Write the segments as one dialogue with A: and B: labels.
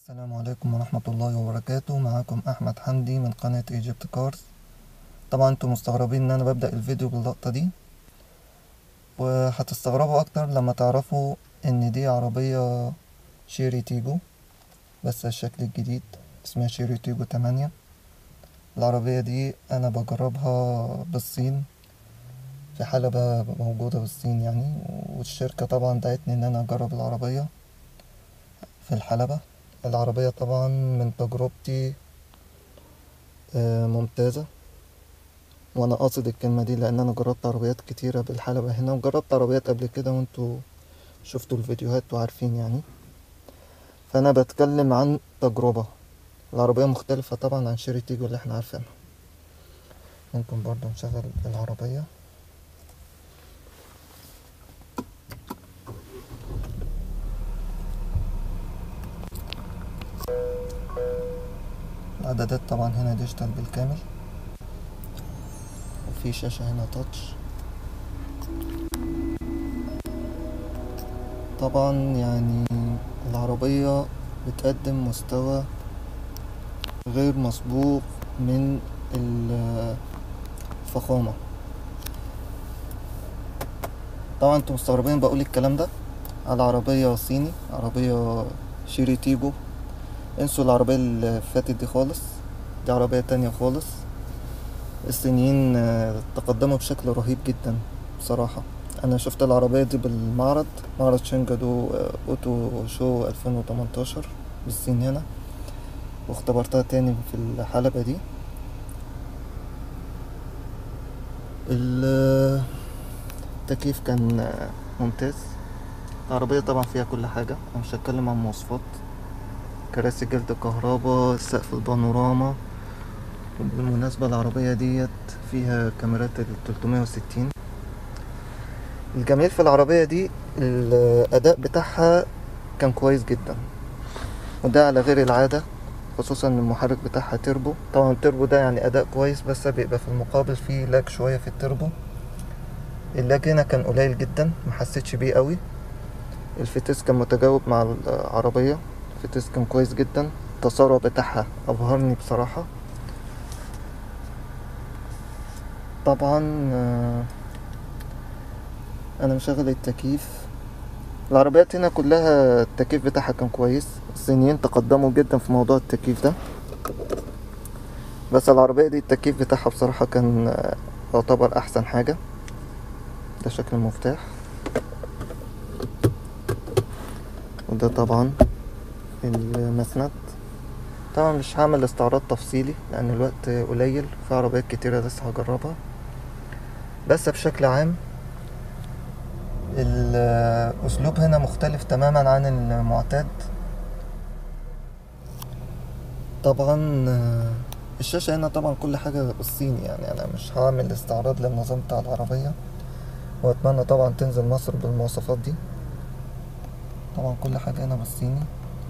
A: السلام عليكم ورحمة الله وبركاته معاكم أحمد حمدي من قناة ايجيبت كارز طبعا انتوا مستغربين ان انا ببدأ الفيديو باللقطة دي وهتستغربوا اكتر لما تعرفوا ان دي عربية شيري تيجو بس الشكل الجديد اسمها شيري تيجو تمانية العربية دي انا بجربها بالصين في حلبة موجودة بالصين يعني والشركة طبعا دعتني ان انا اجرب العربية في الحلبة العربية طبعا من تجربتي آه، ممتازة وانا قاصد الكلمة دي لان انا جربت عربيات كتيرة بالحلبة هنا وجربت عربيات قبل كده وانتوا شفتوا الفيديوهات وعارفين يعني فانا بتكلم عن تجربة العربية مختلفة طبعا عن شيري تيجو اللي احنا عارفينها ممكن برضو نشغل العربية الإعدادات طبعا هنا ديجيتال بالكامل وفي شاشة هنا تاتش طبعا يعني العربية بتقدم مستوى غير مسبوق من الفخامة طبعا انتوا مستغربين بقول الكلام ده على عربية صيني عربية شيري تيجو انسوا العربية اللي فاتت دي خالص دي عربية تانية خالص الصينيين آه، تقدموا بشكل رهيب جدا بصراحة انا شفت العربية دي بالمعرض معرض شنجدو آه، اوتو شو 2018 بالصين هنا واختبرتها تاني في الحلبة دي ال- التكييف كان آه، ممتاز العربية طبعا فيها كل حاجة انا مش هتكلم عن مواصفات كراسي جلد كهرباء سقف البانوراما بالمناسبة العربية ديت فيها كاميرات ال 360 الجميل في العربية دي الأداء بتاعها كان كويس جدا وده على غير العادة خصوصا إن المحرك بتاعها تربو طبعا التربو ده يعني أداء كويس بس بيبقى في المقابل فيه لاج شوية في التربو اللاج هنا كان قليل جدا محسيتش بيه قوي الفتيس كان متجاوب مع العربية الفتيس كان كويس جدا التسارع بتاعها أبهرني بصراحة طبعا آه، انا مشغل التكييف العربيات هنا كلها التكييف بتاعها كان كويس الصينيين تقدموا جدا في موضوع التكييف ده بس العربية دي التكييف بتاعها بصراحة كان آه، يعتبر احسن حاجة ده شكل المفتاح وده طبعا المسند طبعا مش هعمل استعراض تفصيلي لان الوقت قليل في عربيات كتيرة لسه هجربها بس بشكل عام الاسلوب هنا مختلف تماما عن المعتاد طبعا آه، الشاشة هنا طبعا كل حاجة بالصيني يعني انا مش هعمل استعراض للنظام بتاع العربية واتمنى طبعا تنزل مصر بالمواصفات دي طبعا كل حاجة هنا بالصيني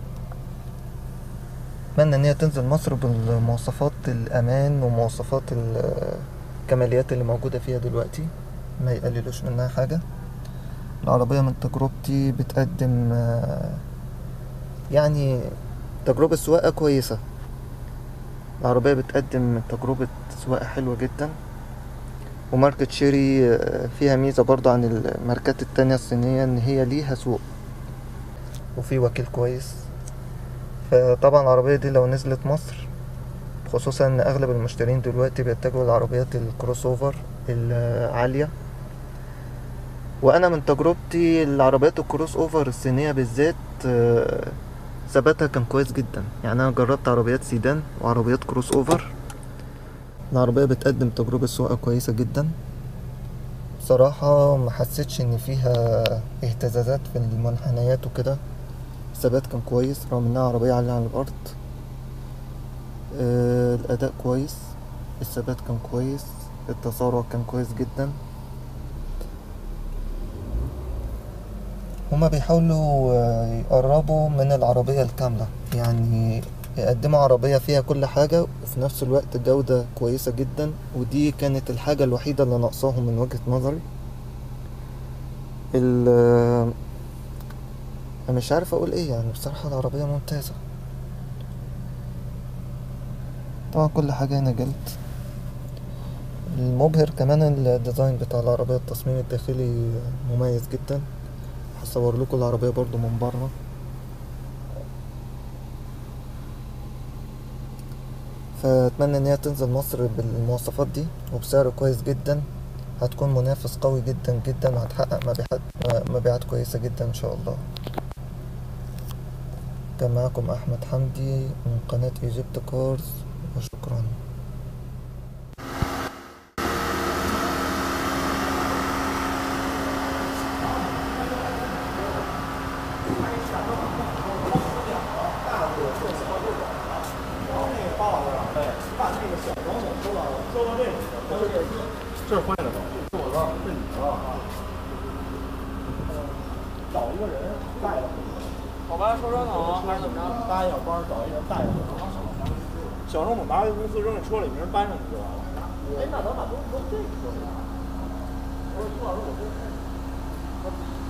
A: اتمنى ان هي تنزل مصر بالمواصفات الامان ومواصفات الكماليات اللي موجودة فيها دلوقتي ما يقللوش منها حاجة العربية من تجربتي بتقدم آه، يعني تجربة سواقة كويسة العربية بتقدم تجربة سواقة حلوة جدا وماركة شيري آه، فيها ميزة برضه عن الماركات التانية الصينية ان هي ليها سوق وفي وكيل كويس فطبعا العربية دي لو نزلت مصر خصوصا ان اغلب المشترين دلوقتي بيتجهوا للعربيات الكروس اوفر العالية وانا من تجربتي العربيات الكروس اوفر الصينية بالذات آه، ثباتها كان كويس جدا يعني انا جربت عربيات سيدان وعربيات كروس اوفر العربية بتقدم تجربة سواقة كويسة جدا بصراحة ما حسيتش ان فيها اهتزازات في المنحنيات وكده الثبات كان كويس رغم انها عربية عالية عن الارض آه، الاداء كويس الثبات كان كويس التسارع كان كويس جدا هما بيحاولوا آه، يقربوا من العربية الكاملة يعني يقدموا عربية فيها كل حاجة وفي نفس الوقت جودة كويسة جدا ودي كانت الحاجة الوحيدة اللي ناقصاهم من وجهة نظري ال- انا مش عارف اقول ايه يعني بصراحة العربية ممتازة طبعا كل حاجة هنا جلد المبهر كمان الديزاين بتاع العربية التصميم الداخلي مميز جدا هصور لكم العربية برضو من بره فأتمنى إن هي تنزل مصر بالمواصفات دي وبسعر كويس جدا هتكون منافس قوي جدا جدا وهتحقق مبيعات مبيعات كويسة جدا إن شاء الله كان معكم أحمد حمدي من قناة ايجيبت كارز وشكرا
B: 这是坏的吧？是我的，是你的。找一个人带着。
C: 好吧，收车桶还是怎么着？
B: 搭一下帮找一人带着。小时候我们拿回公司扔在车里，没人搬上去就完了。哎，那咱把东西扔这车里。我说朱老师，我这。